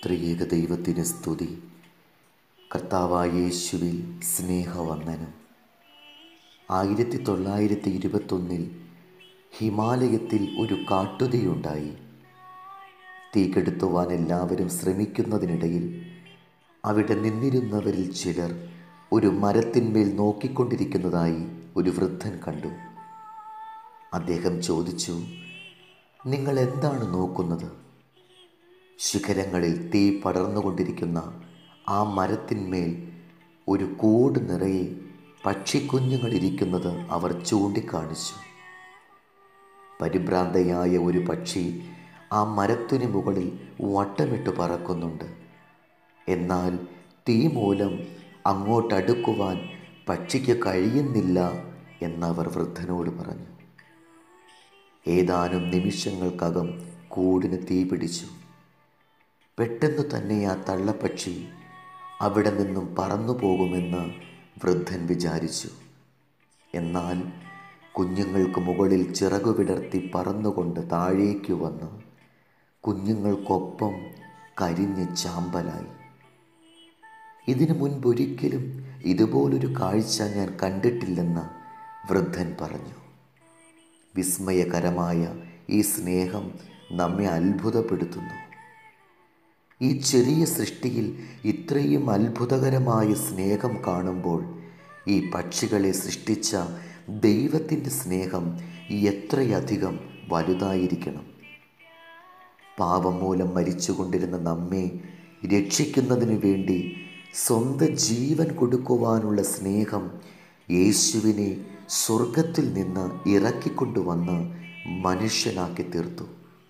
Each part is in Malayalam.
ത്രിയേക ദൈവത്തിന് സ്തുതി കർത്താവായ യേശുവിൽ സ്നേഹവന്ദനം ആയിരത്തി തൊള്ളായിരത്തി ഇരുപത്തൊന്നിൽ ഹിമാലയത്തിൽ ഒരു കാട്ടുതീയുണ്ടായി തീ കെടുത്തുവാൻ എല്ലാവരും ശ്രമിക്കുന്നതിനിടയിൽ അവിടെ നിന്നിരുന്നവരിൽ ചിലർ ഒരു മരത്തിന്മേൽ നോക്കിക്കൊണ്ടിരിക്കുന്നതായി ഒരു വൃദ്ധൻ കണ്ടു അദ്ദേഹം ചോദിച്ചു നിങ്ങൾ എന്താണ് നോക്കുന്നത് ശിഖരങ്ങളിൽ തീ പടർന്നുകൊണ്ടിരിക്കുന്ന ആ മരത്തിന്മേൽ ഒരു കൂട് നിറയെ പക്ഷിക്കുഞ്ഞുങ്ങൾ ഇരിക്കുന്നത് അവർ ചൂണ്ടിക്കാണിച്ചു പരിഭ്രാന്തയായ ഒരു പക്ഷി ആ മരത്തിനു മുകളിൽ വട്ടമിട്ട് പറക്കുന്നുണ്ട് എന്നാൽ തീ മൂലം അങ്ങോട്ടടുക്കുവാൻ പക്ഷിക്ക് കഴിയുന്നില്ല എന്നവർ വൃദ്ധനോട് പറഞ്ഞു ഏതാനും നിമിഷങ്ങൾക്കകം കൂടിന് തീ പിടിച്ചു പെട്ടെന്ന് തന്നെ ആ തള്ളപ്പക്ഷി അവിടെ നിന്നും പറന്നു പോകുമെന്ന് വൃദ്ധൻ വിചാരിച്ചു എന്നാൽ കുഞ്ഞുങ്ങൾക്ക് മുകളിൽ ചിറകു വിടർത്തി പറന്നുകൊണ്ട് താഴേക്ക് വന്ന് കുഞ്ഞുങ്ങൾക്കൊപ്പം കരിഞ്ഞ് ചാമ്പലായി ഇതിനു മുൻപൊരിക്കലും ഇതുപോലൊരു കാഴ്ച ഞാൻ കണ്ടിട്ടില്ലെന്ന് വൃദ്ധൻ പറഞ്ഞു വിസ്മയകരമായ ഈ സ്നേഹം നമ്മെ അത്ഭുതപ്പെടുത്തുന്നു ഈ ചെറിയ സൃഷ്ടിയിൽ ഇത്രയും അത്ഭുതകരമായ സ്നേഹം കാണുമ്പോൾ ഈ പക്ഷികളെ സൃഷ്ടിച്ച ദൈവത്തിൻ്റെ സ്നേഹം എത്രയധികം വലുതായിരിക്കണം പാപം മൂലം മരിച്ചുകൊണ്ടിരുന്ന നമ്മെ രക്ഷിക്കുന്നതിനു വേണ്ടി സ്വന്തം ജീവൻ കൊടുക്കുവാനുള്ള സ്നേഹം യേശുവിനെ സ്വർഗത്തിൽ നിന്ന് ഇറക്കിക്കൊണ്ടുവന്ന് മനുഷ്യനാക്കി തീർത്തു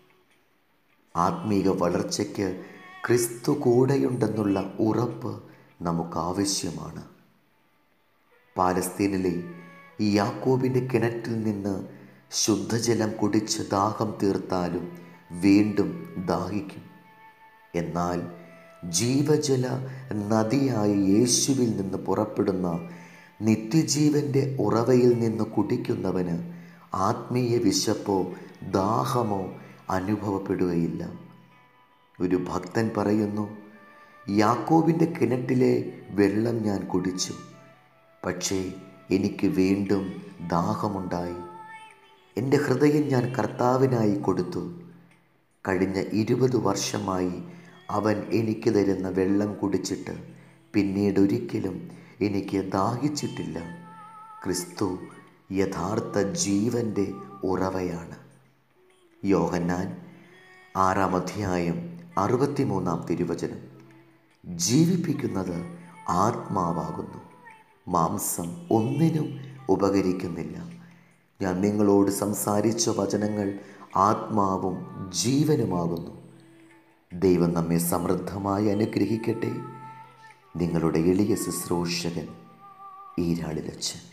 ആത്മീക വളർച്ചയ്ക്ക് ക്രിസ്തു കൂടെയുണ്ടെന്നുള്ള ഉറപ്പ് നമുക്ക് ആവശ്യമാണ് പാലസ്തീനിലെ ഈ യാക്കോബിൻ്റെ കിണറ്റിൽ നിന്ന് ശുദ്ധജലം കുടിച്ച് ദാഹം തീർത്താലും വീണ്ടും ദാഹിക്കും എന്നാൽ ജീവജല നദിയായ യേശുവിൽ നിന്ന് പുറപ്പെടുന്ന നിത്യജീവൻ്റെ ഉറവയിൽ നിന്ന് കുടിക്കുന്നവന് ആത്മീയ വിശപ്പോ ദാഹമോ അനുഭവപ്പെടുകയില്ല ഒരു ഭക്തൻ പറയുന്നു യാക്കോബിൻ്റെ കിണറ്റിലെ വെള്ളം ഞാൻ കുടിച്ചു പക്ഷേ എനിക്ക് വീണ്ടും ദാഹമുണ്ടായി എൻ്റെ ഹൃദയം ഞാൻ കർത്താവിനായി കൊടുത്തു കഴിഞ്ഞ ഇരുപത് വർഷമായി അവൻ എനിക്ക് തരുന്ന വെള്ളം കുടിച്ചിട്ട് പിന്നീട് ഒരിക്കലും എനിക്ക് ദാഹിച്ചിട്ടില്ല ക്രിസ്തു യഥാർത്ഥ ജീവൻ്റെ ഉറവയാണ് യോഹന്നാൻ ആറാം അധ്യായം അറുപത്തിമൂന്നാം തിരുവചനം ജീവിപ്പിക്കുന്നത് ആത്മാവാകുന്നു മാംസം ഒന്നിനും ഉപകരിക്കുന്നില്ല ഞാൻ നിങ്ങളോട് സംസാരിച്ച വചനങ്ങൾ ആത്മാവും ജീവനുമാകുന്നു ദൈവം നമ്മെ സമൃദ്ധമായി അനുഗ്രഹിക്കട്ടെ നിങ്ങളുടെ എളിയ ശുശ്രൂഷകൻ ഈരാളിലച്ചൻ